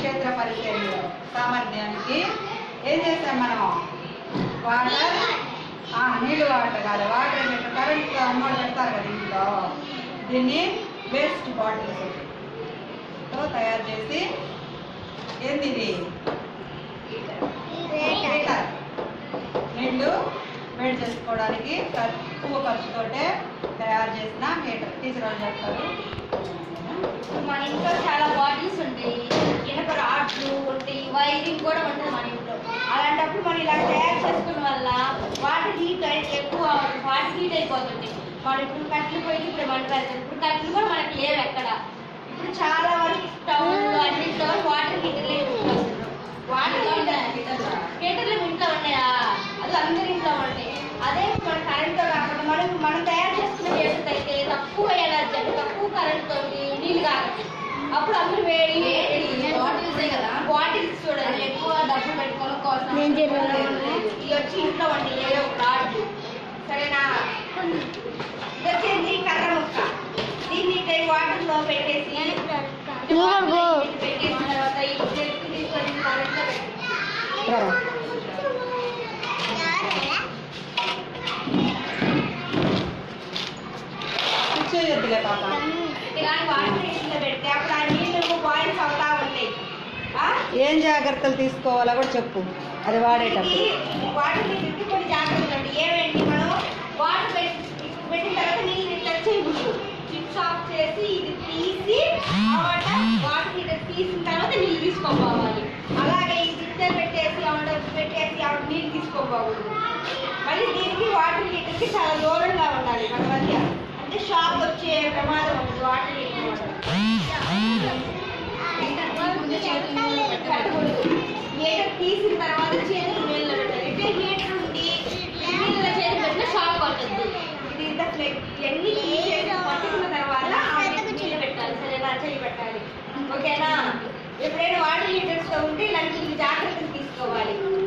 క్షేత్ర పరిచర్య సామర్థ్యానికి ఏం చేస్తాం మనం వాటర్ ఆ, నీళ్ళు వాటర్ కాదు వాటర్ ఏంటంటే కరెంట్ అమ్మోడు పెడతారు కదా ఇంట్లో దీన్ని వేస్ట్ బాటిల్స్ తో తయారు చేసి ఏంది ఇది హీటర్ నీళ్ళు వేడి చేసుకోవడానికి తక్కువ ఖర్చుతోటే తయారు చేసిన హీటర్ తీసుకురావడం చేస్తారు మన ఇంట్లో చాలా బాటిల్స్ ఉంటాయి ఇనప రాడ్లు ఉంటాయి వైరింగ్ కూడా ఉంటుంది మన ఇంట్లో అలాంటప్పుడు మనం ఇలా తయారు చేసుకున్న వల్ల వాటర్ హీట్ ఎక్కువ వాటర్ హీట్ అయిపోతుంది మనం ఇప్పుడు కట్టెలు పోయి ఇప్పుడు మంట పెడతాం ఇప్పుడు కట్టెలు కూడా మనకి లేవు ఎక్కడ ఇప్పుడు చాలా వరకు స్టవ్ అన్నింటిలో వాటర్ హీటర్లే యూజ్ వాటర్ హీటర్ హీటర్లు మీ ఇంట్లో ఉన్నాయా అది అందరి ఇంట్లో ఉంటాయి అదే మన కరెంట్తో కాకుండా మనం మనం తయారు చేసుకున్న హీటర్స్ అయితే తక్కువ ఎనర్జీ అంటే తక్కువ కరెంట్ తోటి నీళ్ళు కాగచ్చు అప్పుడు అందరూ వేడి బాటిల్సే కదా బాటిల్స్ చూడండి ఎక్కువ డబ్బులు పెట్టుకోవడం కోసం నేను తిన్నాను. ఇవి వచ్చి ఇంట్లో వండి ఏదో ఒక రాడ్లు సరేనా ఇది వచ్చేసి కర్ర ముక్క దీన్ని ఇట్లా వాటర్ లో పెట్టేసి నువ్వు పో. పెట్టేసిన తర్వాత ఈ చెట్టు తీసుకొని కరెంట్ లో పెట్టి చేయొద్దులే పాప ఇలాంటి వాటర్ లో పెడితే అప్పుడు ఆ నీళ్ళు బాయిల్స్ అవుతా ఉంటాయి ఆ? ఏం జాగ్రత్తలు తీసుకోవాలో కూడా చెప్పు అది వాడేటప్పుడు ఇది వాటర్ నీళ్ళకి కొన్ని జాగ్రత్తలు ఉంటాయి ఏమేంటి మనం వాటర్ పెట్టి పెట్టిన తర్వాత నీళ్ళు ఇట్లా చేయకూడదు స్విచ్ ఆఫ్ చేసి ఇది తీసి అన్నమాట వాటర్ హీటర్ తీసిన తర్వాత నీళ్ళు తీసుకోపోవాలి అలాగే ఈ గిన్నె పెట్టేసి అన్నమాట పెట్టేసి ఆవిడ నీళ్ళు తీసుకోపోకూడదు మళ్ళీ దీనికి వాటర్ హీటర్కి చాలా దూరంగా ఉండాలి మన మధ్య అంటే షాక్ వచ్చే ప్రమాదం ఉంటుంది వాటర్ హీటర్ పెట్టకూడదు హీటర్ తీసిన తర్వాత చేతులు నీళ్ళు పెట్టాలి అంటే హీటర్ ఉండి నీళ్ళ చేతులు పెట్టిన షాక్ కొట్టద్దు ఇది ఇంత ఫ్లెక్ ఇవన్నీ తీసేసి పట్టుకున్న తర్వాత ఆ నీళ్ళు పెట్టాలి సరేనా చేయి పెట్టాలి ఓకేనా ఎప్పుడైనా వాటర్ హీటర్స్ తో ఉంటే ఇలాంటి జాగ్రత్తలు తీసుకోవాలి